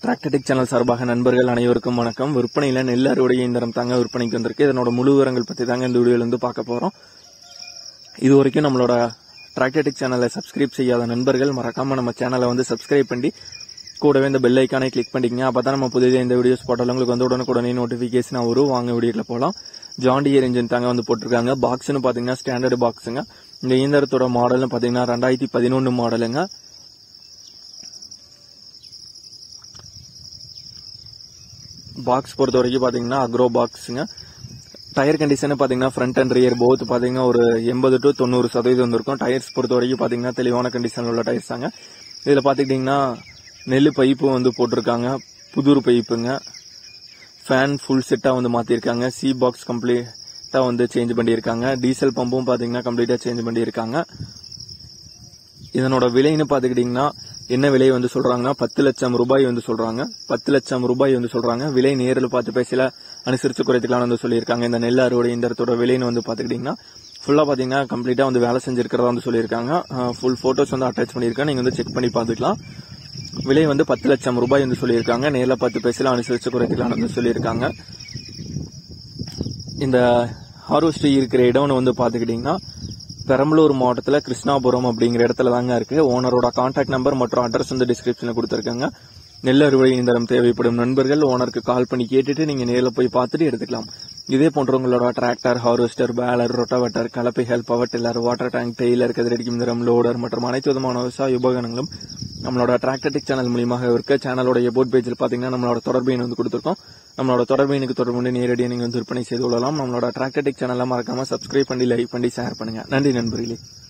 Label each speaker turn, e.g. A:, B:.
A: டிராக்டடிக் channel சார்பாக நண்பர்கள் அனைவருக்கும் வணக்கம் விற்பனையில நெல் அறுவடை இயந்திரம் தாங்க விற்பனைக்கு வந்திருக்கு இதனோட முழு விவரங்கள் பத்தி தாங்க இந்த வீடியோல இருந்து பார்க்க போறோம் இது வரைக்கும் நம்மளோட டிராக்டடிக் சேனலை சப்ஸ்கிரைப் செய்யாத நண்பர்கள் மறக்காம நம்ம சேனலை வந்து சப்ஸ்கிரைப் பண்ணி கூடவே இந்த பெல் ஐக்கானை கிளிக் பண்ணிக்கங்க அப்பதான் நம்ம புதிய இந்த வீடியோஸ் போட்டாலும் உங்களுக்கு வந்து உடனுக்குடனே நோட்டிபிகேஷன் வரும் வாங்க வீடியோல போலாம் ஜாண்டியர் இன்ஜின் தாங்க வந்து போட்டிருக்காங்க பாக்ஸ்னு பாத்தீங்கன்னா ஸ்டாண்டர்ட் பாக்ஸுங்க இந்த இயந்திரத்தோட மாடல்னு பாத்தீங்கன்னா ரெண்டாயிரத்தி பதினொன்னு மாடலுங்க பாக்ஸ் பொறுத்த வரைக்கும் பாத்தீங்கன்னா அக்ரோ பாக்ஸுங்க டயர் கண்டிஷன் பாத்தீங்கன்னா ஃப்ரண்ட் அண்ட் ரியர் போத் பாத்தீங்கன்னா ஒரு எண்பது டு தொண்ணூறு சதவீதம் வந்திருக்கும் டயர்ஸ் பொறுத்த வரைக்கும் பாத்தீங்கன்னா தெளிவான கண்டிஷன்ல உள்ள டயர்ஸ் தாங்க இதுல பாத்துக்கிட்டீங்கன்னா நெல் பைப்பு வந்து போட்டிருக்காங்க புதூர் பைப்புங்க ஃபேன் ஃபுல் செட்டா வந்து மாத்திருக்காங்க சி பாக்ஸ் கம்ப்ளீட்டா வந்து சேஞ்ச் பண்ணியிருக்காங்க டீசல் பம்பும் பாத்தீங்கன்னா கம்ப்ளீட்டா சேஞ்ச் பண்ணியிருக்காங்க இதனோட விலைன்னு பாத்துக்கிட்டீங்கன்னா என்ன விலை வந்து சொல்றாங்கன்னா பத்து லட்சம் ரூபாய் வந்து சொல்றாங்க பத்து லட்சம் ரூபாய் வந்து சொல்றாங்க விலை நேரில் பார்த்து பேசல அனுசரிச்சு குறைத்துக்கலாம் வந்து சொல்லியிருக்காங்க இந்த நெல் அறுவடை இயந்திரத்தோட விலைன்னு வந்து பாத்துக்கிட்டீங்கன்னா ஃபுல்லா பாத்தீங்கன்னா கம்ப்ளீட்டா வந்து வேலை செஞ்சிருக்கிறதா வந்து சொல்லியிருக்காங்க ஃபுல் போட்டோஸ் வந்து அட்டாச் பண்ணியிருக்கேன் நீங்க வந்து செக் பண்ணி பார்த்துக்கலாம் விலை வந்து பத்து லட்சம் ரூபாய் வந்து சொல்லியிருக்காங்க நேரில் பார்த்து பேசல அனுசரிச்சு குறைத்துக்கலாம் வந்து சொல்லியிருக்காங்க இந்த ஹார்வெஸ்ட் இருக்கிற இடம்னு வந்து பாத்துக்கிட்டீங்கன்னா பெரம்பலூர் மாவட்டத்துல கிருஷ்ணாபுரம் அப்படிங்கிற இடத்துல தாங்க இருக்கு ஓனரோட கான்டாக்ட் நம்பர் மற்றும் அட்ரஸ் வந்து டிஸ்கிரிப்ஷன்ல கொடுத்துருக்காங்க நெல் அறுவடை இயந்திரம் தேவைப்படும் நண்பர்கள் ஓனருக்கு கால் பண்ணி கேட்டுட்டு நீங்க நேரில் போய் பார்த்துட்டு எடுத்துக்கலாம் இதே போன்ற உங்களோட டிராக்டர் ஹார்வெஸ்டர் பேலர் ரொட்டவெட்டர் கலப்பைகள் power tiller water tank trailer கதிரடி இயந்திரம் லோடர் மற்றும் அனைத்து விதமான விவசாய உபகரணங்களும் நம்மளோட டிராக்டர்டிக் சேனல் மூலியமாக இருக்க சேனலோட எபோட் பேஜில் பாத்தீங்கன்னா நம்மளோட தொடர்பு எண் வந்து கொடுத்துருக்கோம் நம்மளோட தொடர்பு எனக்கு தொடர்பு கொண்டு நேரடியாக நீங்க வந்து விற்பனை செய்து கொள்ளலாம் நம்மளோட டிராக்டர்டிக் சேனலை மறக்காம சப்ஸ்கிரைப் பண்ணி லைக் பண்ணி ஷேர் பண்ணுங்க நன்றி நண்பர்களே